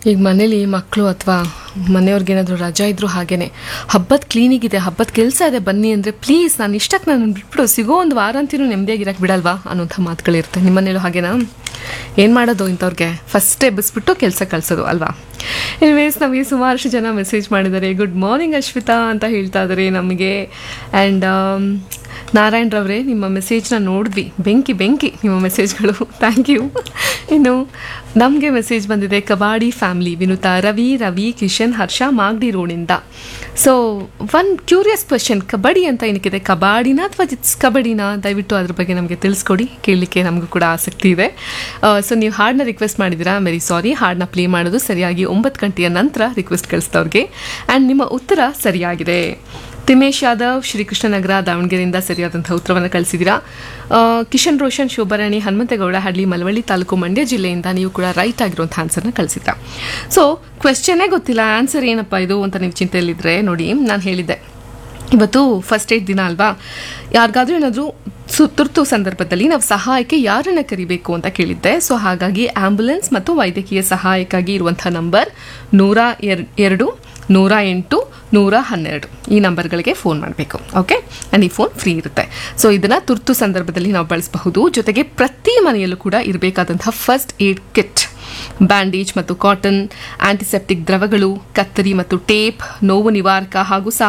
ಈಗ ಮನೇಲಿ ಮಕ್ಕಳು ಅಥವಾ ಮನೆಯವ್ರಿಗೇನಾದರೂ ರಜಾ ಇದ್ರು ಹಾಗೇನೆ ಹಬ್ಬದ ಕ್ಲೀನಿಂಗ್ ಇದೆ ಹಬ್ಬದ ಕೆಲಸ ಇದೆ ಬನ್ನಿ ಅಂದರೆ ಪ್ಲೀಸ್ ನಾನು ಇಷ್ಟಕ್ಕೆ ನಾನು ಬಿಟ್ಬಿಡು ಸಿಗೋ ಒಂದು ವಾರ ಅಂತೀನೂ ನೆಮ್ಮದಿಯಾಗಿರಕ್ಕೆ ಬಿಡಲ್ವಾ ಅನ್ನೋಂಥ ಮಾತುಗಳಿರುತ್ತೆ ನಿಮ್ಮ ಮನೇಲೂ ಹಾಗೇನಾ ಏನು ಮಾಡೋದು ಇಂಥವ್ರಿಗೆ ಫಸ್ಟ್ ಎಬ್ಬಿಸ್ಬಿಟ್ಟು ಕೆಲಸ ಕಳಿಸೋದು ಅಲ್ವಾ ಎನಿವೇಸ್ ನಮಗೆ ಸುಮಾರಷ್ಟು ಜನ ಮೆಸೇಜ್ ಮಾಡಿದ್ದಾರೆ ಗುಡ್ ಮಾರ್ನಿಂಗ್ ಅಶ್ವಿತಾ ಅಂತ ಹೇಳ್ತಾ ಇದ್ದಾರೆ ನಮಗೆ ಆ್ಯಂಡ್ ನಾರಾಯಣ್ ರವರೇ ನಿಮ್ಮ ಮೆಸೇಜ್ನ ನೋಡಿದ್ವಿ ಬೆಂಕಿ ಬೆಂಕಿ ನಿಮ್ಮ ಮೆಸೇಜ್ಗಳು ಥ್ಯಾಂಕ್ ಯು ಇನ್ನು ನಮಗೆ ಮೆಸೇಜ್ ಬಂದಿದೆ ಕಬಾಡಿ ಫ್ಯಾಮಿಲಿ ವಿನುತಾ ರವಿ ರವಿ ಕಿಶನ್ ಹರ್ಷ ಮಾಗ್ಡಿ ರೋಡಿಂದ so one curious question kabaddi ಅಂತ ಏನಕ್ಕಿದೆ ಕಬಾಡಿನ ಅಥವಾ ಇಟ್ಸ್ ಕಬಡ್ಡಿನ ದಯವಿಟ್ಟು ಅದ್ರ ಬಗ್ಗೆ ನಮಗೆ ತಿಳಿಸ್ಕೊಡಿ ಕೇಳಲಿಕ್ಕೆ ನಮಗೂ ಕೂಡ ಆಸಕ್ತಿ ಇದೆ ಸೊ ನೀವು ಹಾಡನ್ನ ರಿಕ್ವೆಸ್ಟ್ ಮಾಡಿದ್ದೀರಾ ವೆರಿ ಸಾರಿ ಹಾಡನ್ನ ಪ್ಲೇ ಮಾಡೋದು ಸರಿಯಾಗಿ ಒಂಬತ್ತು ಗಂಟೆಯ ನಂತರ ರಿಕ್ವೆಸ್ಟ್ ಕಳಿಸಿದವ್ರಿಗೆ ಆ್ಯಂಡ್ ನಿಮ್ಮ ಉತ್ತರ ಸರಿಯಾಗಿದೆ ತಿಮೇಶ್ ಯಾದವ್ ಶ್ರೀಕೃಷ್ಣನಗರ ದಾವಣಗೆರೆಯಿಂದ ಸರಿಯಾದಂಥ ಉತ್ತರವನ್ನು ಕಳಿಸಿದ್ದೀರಾ ಆ, ಕಿಶನ್ ರೋಷನ್ ಶೋಭರಾಣಿ ಹನುಮಂತೇಗೌಡ ಹಳ್ಳಿ ಮಳವಳ್ಳಿ ತಾಲೂಕು ಮಂಡ್ಯ ಜಿಲ್ಲೆಯಿಂದ ನೀವು ಕೂಡ ರೈಟ್ ಆಗಿರುವಂಥ ಆನ್ಸರ್ನ ಕಳಿಸಿದ್ರ ಸೊ ಕ್ವೆಶ್ಚನ್ನೇ ಗೊತ್ತಿಲ್ಲ ಆನ್ಸರ್ ಏನಪ್ಪ ಇದು ಅಂತ ನೀವು ಚಿಂತೆಯಲ್ಲಿದ್ದರೆ ನೋಡಿ ನಾನು ಹೇಳಿದ್ದೆ ಇವತ್ತು ಫಸ್ಟ್ ಏಡ್ ದಿನ ಅಲ್ವಾ ಯಾರಿಗಾದ್ರೂ ಏನಾದರೂ ಸು ತುರ್ತು ಸಂದರ್ಭದಲ್ಲಿ ನಾವು ಸಹಾಯಕ್ಕೆ ಯಾರನ್ನ ಕರಿಬೇಕು ಅಂತ ಕೇಳಿದ್ದೆ ಸೊ ಹಾಗಾಗಿ ಆಂಬ್ಯುಲೆನ್ಸ್ ಮತ್ತು ವೈದ್ಯಕೀಯ ಸಹಾಯಕ್ಕಾಗಿ ಇರುವಂಥ ನಂಬರ್ ನೂರ ಎರ್ ಎರಡು ನೂರ ಎಂಟು ನೂರ ಹನ್ನೆರಡು ಈ ನಂಬರ್ಗಳಿಗೆ ಫೋನ್ ಮಾಡಬೇಕು ಓಕೆ ಆ್ಯಂಡ್ ಈ ಫೋನ್ ಫ್ರೀ ಇರುತ್ತೆ ಸೊ ಇದನ್ನು ತುರ್ತು ಸಂದರ್ಭದಲ್ಲಿ ನಾವು ಬಳಸಬಹುದು ಜೊತೆಗೆ ಪ್ರತಿ ಮನೆಯಲ್ಲೂ ಕೂಡ ಇರಬೇಕಾದಂಥ ಫಸ್ಟ್ ಏಡ್ ಕಿಟ್ ಬ್ಯಾಂಡೇಜ್ ಮತ್ತು ಕಾಟನ್ ಆಂಟಿಸೆಪ್ಟಿಕ್ ದ್ರವಗಳು ಕತ್ತರಿ ಮತ್ತು ಟೇಪ್ ನೋವು ನಿವಾರಕ ಹಾಗೂ